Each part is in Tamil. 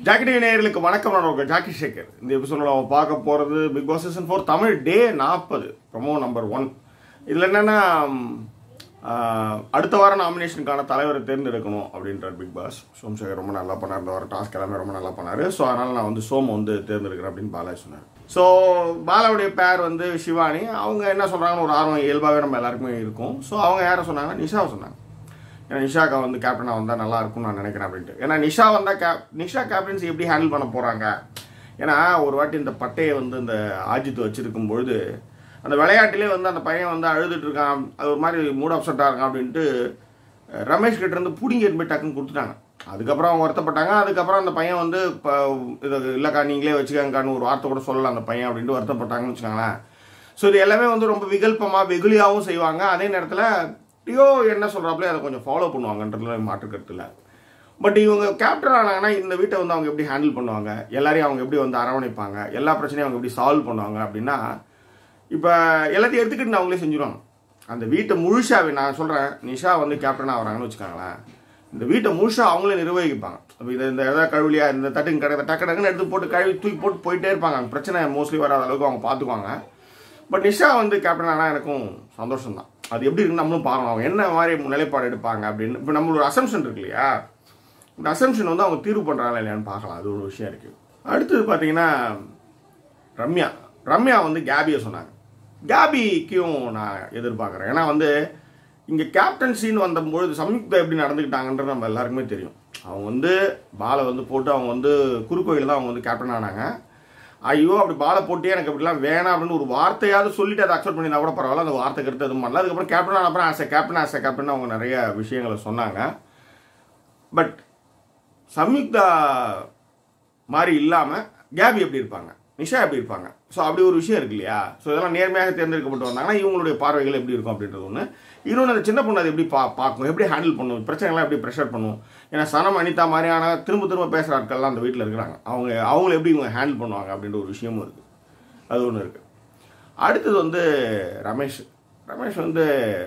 ஜாக்கி டிவி நேயர்களுக்கு வணக்கம் நான் உங்கள் ஜாக்கி சேகர் இந்த எபிசோடில் நம்ம பார்க்க போகிறது Bigg Boss season four Tamil day நாற்பது ப்ரொமோ நம்பர் ஒன் இதில் என்னென்னா அடுத்த வாரம் நாமினேஷனுக்கான தலைவரை தேர்ந்தெடுக்கணும் அப்படின்றார் பிக் பாஸ் சோம்சேகர் ரொம்ப நல்லா பண்ணார் இந்த வாரம் டாஸ்க் எல்லாமே ரொம்ப நல்லா பண்ணார் ஸோ அதனால் நான் வந்து சோம் வந்து தேர்ந்தெடுக்கிறேன் அப்படின்னு பாலாஜி சொன்னார் ஸோ பாலாவுடைய பேர் வந்து சிவானி அவங்க என்ன சொல்கிறாங்கன்னு ஒரு ஆர்வம் இயல்பாகவே நம்ம எல்லாருக்குமே இருக்கும் ஸோ அவங்க யாரை சொன்னாங்கன்னா நிஷாவை சொன்னாங்க ஏன்னா நிஷாக்கா வந்து கேப்டனாக வந்தால் நல்லா இருக்கும்னு நான் நினைக்கிறேன் அப்படின்ட்டு ஏன்னா நிஷா வந்தால் கேப் நிஷா கேப்டன்சி எப்படி ஹேண்டில் பண்ண போகிறாங்க ஏன்னா ஒரு வாட்டி இந்த பட்டையை வந்து இந்த ஆஜித் வச்சிருக்கும் பொழுது அந்த விளையாட்டிலே வந்து அந்த பையன் வந்து அழுதுட்டு இருக்கான் அது ஒரு மாதிரி மூட் அப்செட்டாக இருக்கான் அப்படின்ட்டு ரமேஷ் கிட்ட இருந்து பிடிங்கி போய் டக்குன்னு கொடுத்துட்டாங்க அதுக்கப்புறம் அவங்க வருத்தப்பட்டாங்க அதுக்கப்புறம் அந்த பையன் வந்து இப்போ இது இல்லைக்கா நீங்களே வச்சுக்கங்கக்கான்னு ஒரு வார்த்தை கூட சொல்லலாம் அந்த பையன் அப்படின்ட்டு வருத்தப்பட்டாங்கன்னு வச்சுக்கோங்களேன் ஸோ இது எல்லாமே வந்து ரொம்ப விகல்பமாக வெகுளியாகவும் செய்வாங்க அதே நேரத்தில் டியோ என்ன சொல்கிறாங்களே அதை கொஞ்சம் ஃபாலோ பண்ணுவாங்கன்றதுல மாற்றுக்கிறது இல்லை பட் இவங்க கேப்டன் ஆனாங்கன்னா இந்த வீட்டை வந்து அவங்க எப்படி ஹேண்டில் பண்ணுவாங்க எல்லாரையும் அவங்க எப்படி வந்து அரவணைப்பாங்க எல்லா பிரச்சனையும் அவங்க எப்படி சால்வ் பண்ணுவாங்க அப்படின்னா இப்போ எல்லாத்தையும் எடுத்துக்கிட்டு அவங்களே செஞ்சுருவாங்க அந்த வீட்டை முழுசாவே நான் சொல்கிறேன் நிஷா வந்து கேப்டன் ஆகிறாங்கன்னு வச்சுக்கோங்களேன் இந்த வீட்டை முழுசாக அவங்களே நிர்வகிப்பாங்க அப்போ இதை இந்த எதாவது கழுவிலியா இந்த தட்டுங்க கடை டக்கு டக்குன்னு எடுத்து போட்டு கழுவி தூக்கி போட்டு போயிட்டே இருப்பாங்க அங்க பிரச்சனை மோஸ்ட்லி வராத அளவுக்கு அவங்க பார்த்துக்குவாங்க பட் நிஷா வந்து கேப்டன் ஆனால் எனக்கும் சந்தோஷம் தான் அது எப்படி இருக்குன்னு நம்மளும் பார்க்கணும் அவங்க என்ன மாதிரி நிலைப்பாடு எடுப்பாங்க அப்படின்னு இப்போ நம்மளோட அசம்ஷன் இருக்கு இல்லையா இந்த அசம்ஷன் வந்து அவங்க தீர்வு பண்ணுறாங்களா இல்லையான்னு பார்க்கலாம் அது ஒரு விஷயம் இருக்குது அடுத்தது பார்த்தீங்கன்னா ரம்யா ரம்யா வந்து கேபியை சொன்னாங்க கேபிக்கும் நான் எதிர்பார்க்குறேன் ஏன்னா வந்து இங்கே கேப்டன்சின்னு வந்தபொழுது சம்யுக்தா எப்படி நடந்துக்கிட்டாங்கன்றது நம்ம எல்லாருக்குமே தெரியும் அவங்க வந்து பாலை வந்து போட்டு அவங்க வந்து குறுக்கோயில் தான் அவங்க வந்து கேப்டன் ஆனாங்க ஐயோ அப்படி பாலை போட்டே எனக்கு அப்படிலாம் வேணாம் அப்படின்னு ஒரு வார்த்தையாவது சொல்லிட்டு அதை அக்செப்ட் பண்ணியிருந்தா கூட பரவாயில்ல அந்த வார்த்தை கருத்து எதுவும் பண்ணல அதுக்கப்புறம் கேப்டன் ஆன அப்புறம் as a captain as a captain அவங்க நிறைய விஷயங்களை சொன்னாங்க பட் சம்யுக்தா மாதிரி இல்லாமல் கேபி எப்படி இருப்பாங்க நிஷா எப்படி இருப்பாங்க ஸோ அப்படி ஒரு விஷயம் இருக்கு இல்லையா ஸோ இதெல்லாம் நேர்மையாக தேர்ந்தெடுக்கப்பட்டு வந்தாங்கன்னா இவங்களுடைய பார்வைகள் எப்படி இருக்கும் அப்படின்றது ஒன்று இன்னொன்று அந்த சின்ன பொண்ணு அதை எப்படி பா பார்க்கும் எப்படி ஹேண்டில் பண்ணும் பிரச்சனைகள்லாம் எப்படி ப்ரெஷர் பண்ணும் ஏன்னா சனம் அனிதா மாதிரியான திரும்ப திரும்ப பேசுகிற ஆட்கள்லாம் அந்த வீட்டில் இருக்கிறாங்க அவங்க அவங்கள எப்படி இவங்க ஹேண்டில் பண்ணுவாங்க அப்படின்ற ஒரு விஷயமும் இருக்குது அது ஒன்று இருக்குது அடுத்தது வந்து ரமேஷ் ரமேஷ் வந்து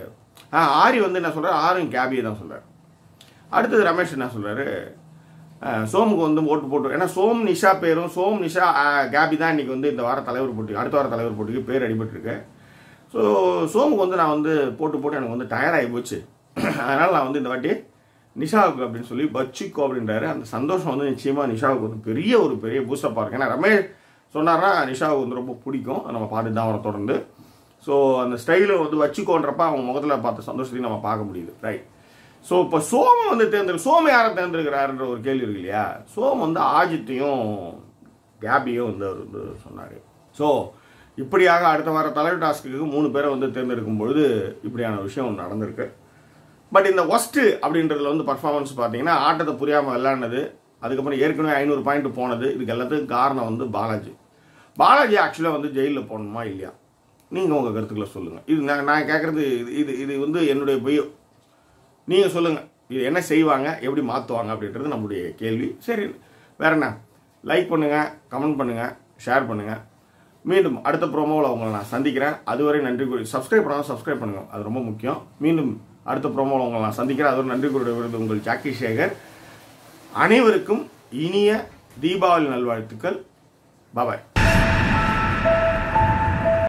ஆ ஆரி வந்து என்ன சொல்கிறார் ஆரும் கேபியை தான் சொல்கிறார் அடுத்தது ரமேஷ் என்ன சொல்கிறாரு சோமுக்கு வந்து ஓட்டு போட்டு ஏன்னா சோம் நிஷா பேரும் சோம் நிஷா கேபி தான் இன்னைக்கு வந்து இந்த வார தலைவர் போட்டி அடுத்த வார தலைவர் போட்டிக்கு பேர் அடிபட்டிருக்கு ஸோ சோமுக்கு வந்து நான் வந்து போட்டு போட்டு எனக்கு வந்து டயர்டாகி போச்சு அதனால் நான் வந்து இந்த வாட்டி நிஷாவுக்கு அப்படின்னு சொல்லி வச்சுக்கோ அப்படின்றாரு அந்த சந்தோஷம் வந்து நிச்சயமாக நிஷாவுக்கு வந்து பெரிய ஒரு பெரிய பூஸ்டப்பாக இருக்கு ஏன்னா ரமேஷ் சொன்னார்னா நிஷாவுக்கு வந்து ரொம்ப பிடிக்கும் நம்ம பார்த்து தான் அவரை தொடர்ந்து ஸோ அந்த ஸ்டைலை வந்து வச்சுக்கோன்றப்ப அவங்க முகத்தில் பார்த்த சந்தோஷத்தையும் நம்ம பார்க்க முடியுது ரைட் ஸோ இப்போ சோம வந்து தேர்ந்தெடு சோம யாரை தேர்ந்தெடுக்கிறாருன்ற ஒரு கேள்வி இருக்கு இல்லையா சோம் வந்து ஆஜித்தையும் கேபியும் வந்து அவர் வந்து சொன்னார் ஸோ இப்படியாக அடுத்த வார தலைவர் டாஸ்க்கு மூணு பேரை வந்து தேர்ந்தெடுக்கும் பொழுது இப்படியான விஷயம் ஒன்று நடந்திருக்கு பட் இந்த ஒஸ்ட்டு அப்படின்றதுல வந்து பர்ஃபார்மன்ஸ் பார்த்தீங்கன்னா ஆட்டத்தை புரியாமல் விளையாடினது அதுக்கப்புறம் ஏற்கனவே ஐநூறு பாயிண்ட் போனது இதுக்கு எல்லாத்துக்கும் காரணம் வந்து பாலாஜி பாலாஜி ஆக்சுவலாக வந்து ஜெயிலில் போகணுமா இல்லையா நீங்கள் உங்கள் கருத்துக்களை சொல்லுங்கள் இது நான் நான் கேட்குறது இது இது இது வந்து என்னுடைய பொய் நீங்கள் சொல்லுங்கள் இது என்ன செய்வாங்க எப்படி மாற்றுவாங்க அப்படின்றது நம்முடைய கேள்வி சரி வேற என்ன லைக் பண்ணுங்கள் கமெண்ட் பண்ணுங்கள் ஷேர் பண்ணுங்கள் மீண்டும் அடுத்த ப்ரோமோவில் உங்களை நான் சந்திக்கிறேன் அதுவரை நன்றி கூறி சப்ஸ்கிரைப் பண்ணாலும் சப்ஸ்கிரைப் பண்ணுங்கள் அது ரொம்ப முக்கியம் மீண்டும் அடுத்த ப்ரோமோவில் உங்களை நான் சந்திக்கிறேன் அதுவரை நன்றி கூறிய விருது உங்கள் ஜாக்கி சேகர் அனைவருக்கும் இனிய தீபாவளி நல்வாழ்த்துக்கள் பாபாய்